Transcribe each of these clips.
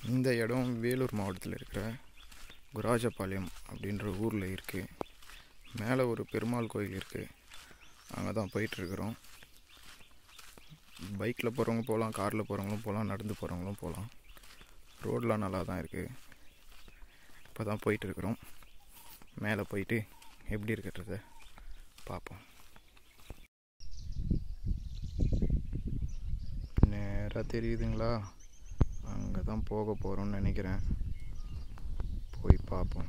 இந்த இடம் வேலூர் மாவட்டத்தில் இருக்கிற குராஜபாளையம் அப்படின்ற ஊரில் இருக்குது மேலே ஒரு பெருமாள் கோயில் இருக்குது அங்கே தான் போயிட்டுருக்குறோம் பைக்கில் போகிறவங்க போகலாம் காரில் போகிறவங்களும் போகலாம் நடந்து போகிறவங்களும் போகலாம் ரோடெலாம் நல்லா தான் இருக்குது இப்போ தான் போயிட்டுருக்குறோம் மேலே போயிட்டு எப்படி இருக்கிறத பார்ப்போம் நேராக தெரியுதுங்களா அங்கே தான் போக போகிறோம்னு நினைக்கிறேன் போய் பார்ப்போம்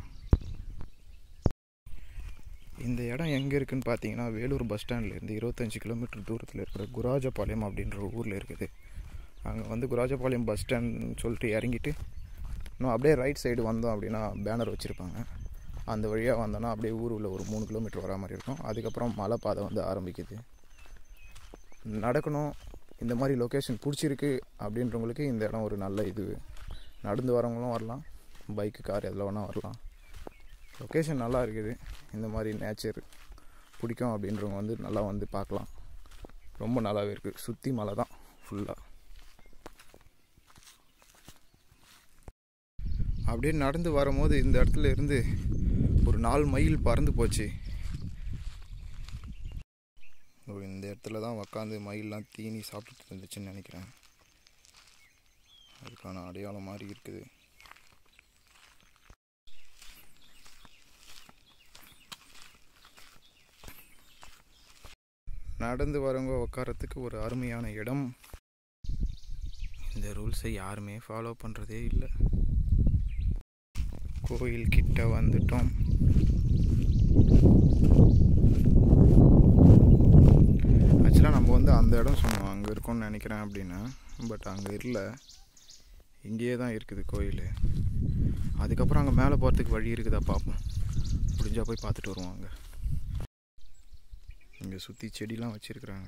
இந்த இடம் எங்கே இருக்குன்னு பார்த்தீங்கன்னா வேலூர் பஸ் ஸ்டாண்ட்லேருந்து இருபத்தஞ்சி கிலோமீட்டர் தூரத்தில் இருக்கிற குராஜபாளையம் அப்படின்ற ஊரில் இருக்குது அங்கே வந்து குராஜபாளையம் பஸ் ஸ்டாண்ட்னு சொல்லிட்டு இறங்கிட்டு இன்னும் அப்படியே ரைட் சைடு வந்தோம் அப்படின்னா பேனர் வச்சுருப்பாங்க அந்த வழியாக வந்தோன்னா அப்படியே ஊர் உள்ள ஒரு மூணு கிலோமீட்டர் வரா மாதிரி இருக்கும் அதுக்கப்புறம் மலை பாதை வந்து ஆரம்பிக்குது நடக்கணும் இந்த மாதிரி லொக்கேஷன் பிடிச்சிருக்கு அப்படின்றவங்களுக்கு இந்த இடம் ஒரு நல்ல இது நடந்து வரவங்களும் வரலாம் பைக்கு கார் எதில் வேணால் வரலாம் லொக்கேஷன் நல்லா இருக்குது இந்த மாதிரி நேச்சர் பிடிக்கும் அப்படின்றவங்க வந்து நல்லா வந்து பார்க்கலாம் ரொம்ப நல்லாவே இருக்குது சுற்றி மலை தான் ஃபுல்லாக அப்படியே நடந்து வரும்போது இந்த இடத்துல இருந்து ஒரு நாலு மைல் பறந்து போச்சு ஓ இந்த இடத்துல தான் உக்காந்து மயிலெலாம் தீனி சாப்பிட்டுட்டு இருந்துச்சுன்னு நினைக்கிறேன் அதுக்கான அடையாளம் மாதிரி இருக்குது நடந்து வரவங்க உட்காரத்துக்கு ஒரு அருமையான இடம் இந்த ரூல்ஸை யாருமே ஃபாலோ பண்ணுறதே இல்லை கோயில் கிட்ட வந்துட்டோம் ஆக்சுவலாக நம்ம வந்து அந்த இடம் சொன்னோம் அங்கே இருக்கோம்னு நினைக்கிறேன் அப்படின்னு பட் அங்கே இல்லை இங்கேயே தான் இருக்குது கோயில் அதுக்கப்புறம் அங்கே மேலே போகிறதுக்கு வழி இருக்குதா பார்ப்போம் முடிஞ்சால் போய் பார்த்துட்டு வருவோம் அங்கே இங்கே சுற்றி செடிலாம் வச்சுருக்குறாங்க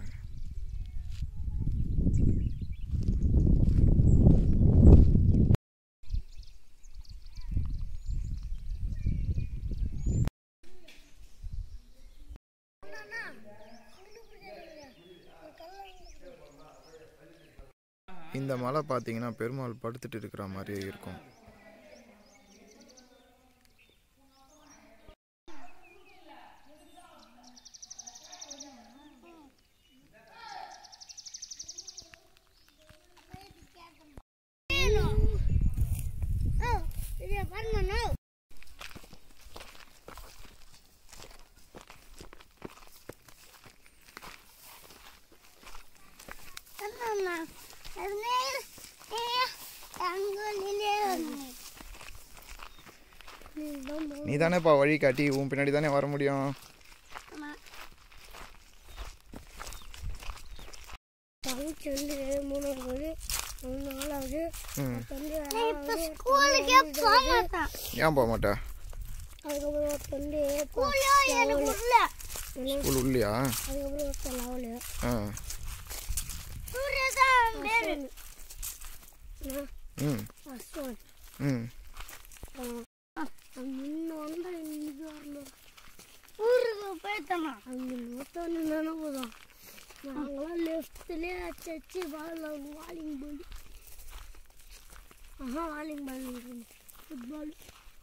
இந்த மலை பார்த்தீங்கன்னா பெருமாள் படுத்துட்டு இருக்கிற மாதிரியே இருக்கும் நீ தானேப்பா வழி காட்டி உன் பின்னாடி தானே வர முடியும் தங்கச்சி வந்து மூணாவது மூணு நாலாவது ம் இப்போ ஸ்கூலுக்கே போக மாட்டேன் ஏன் போக மாட்டா அதுக்கப்புறம் வந்து ஸ்கூல் உள்ளியா அதுக்கப்புறம் லெவலு ஆ ம் ஃபஸ்ட் ஒன் ம் முன்ன வந்து இங்கே வரணும் ஊருக்கு போயிட்டோம் அங்கே மொத்தம் நினைவுதான் நாங்களாம் லெஃப்ட்லேயே அச்சு அச்சு பால் வாலிங் பால் ஆஹா வாலிங் பால் ஃபுட்பால்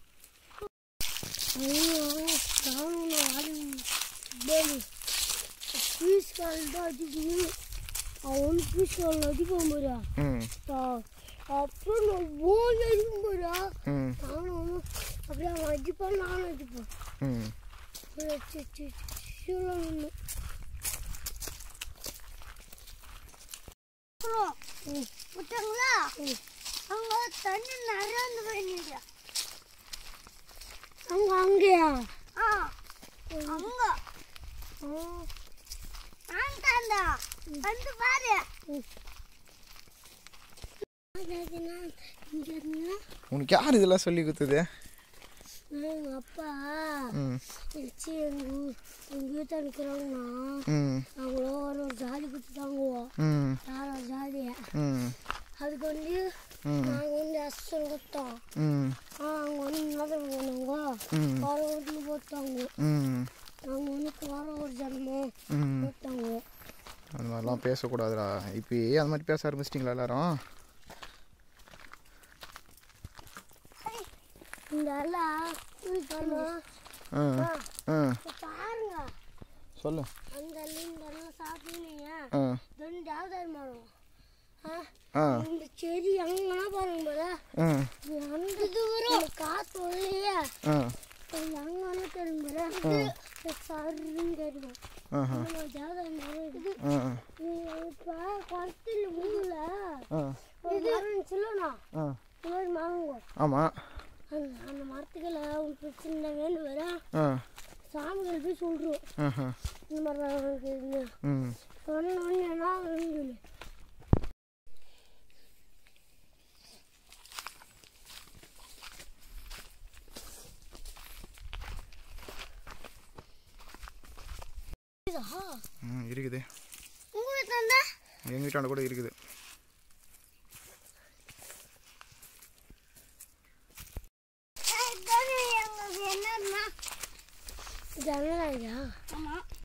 ஐயோ நானும் வாலிங் பால் பீஸ் கால் தான் அடிக்கணும் அவன் பீஸ் கால் அடிப்பான் போறா ம் அப்புறம் நான் ஓடி அடிக்கும் போறா ம் நானும் அப்படியே அவன் அடிப்பான் நானும் அடிப்பேன் ம் விட்டாங்களா அவங்க தண்ணி நிறைய வந்து போயிருந்தீங்க அவங்க அங்கேயா ஆ அங்க ஆண்டாண்டா வந்து பாரு இங்க இருந்தா உனக்கு யார் இதெல்லாம் சொல்லி கொடுத்தது எங்கள் அப்பா ம் வச்சு எங்கள் ஊர் எங்கள் வீட்டில் இருக்கிறவங்கன்னா ம் அவங்களோ ஒரு ஒரு ஜாதி கொடுத்து தாங்குவோம் ம் யாரோ ஜாதியை ம் அதுக்கு வந்து ம் நாங்கள் வந்து அசல் கொடுத்தோம் ம் அவங்க வந்து என்ன பண்ணுவாங்க ம் வர வீட்டில் போட்டாங்க ம் நாங்கள் வந்து வர ஒரு ஜனமும் ம் போட்டாங்க அந்த மாதிரிலாம் பேசக்கூடாதுடா இப்போயே அந்த மாதிரி பேச ஆரம்பிச்சிட்டிங்களா எல்லாரும் இந்த அலை குளிக்கணும் ஆ ஆ இப்ப பாருங்க சொல்லு அந்த அலை இந்த அலை சாப்பிட்டீங்க ஆ ரெண்டாவது மரம் ஆ ஆ இந்த செடி அங்கன்னா பாருங்க போல ஆ அந்த தூரம் காத்து ஒல்லையா ஆ அங்கன்னா தெரியும் போல சருன்னு தெரியும் ஆஹா ஜாதகம் மரம் இது ஆ இப்போ குளத்தில் முள்ள ஆ இது சொல்லணும் ஆ இந்த மாதிரி மரங்க ஆமாம் அந்த அந்த மரத்துக்குள்ள ஒரு பிரச்சனை வேணும் வர ஆ சாமிகள் போய் சொல்கிறோம் ஆஹா இந்த மாதிரி இருக்குதுன்னு ம் சொன்ன உடனே என்ன ஆகுதுன்னு சொல்லு இதா? ம் இருக்குது உங்க வீட்டுல இருந்தா எங்கள் வீட்டாண்ட கூட இருக்குது என்னன்னா ஜன்னலாயா ஆமா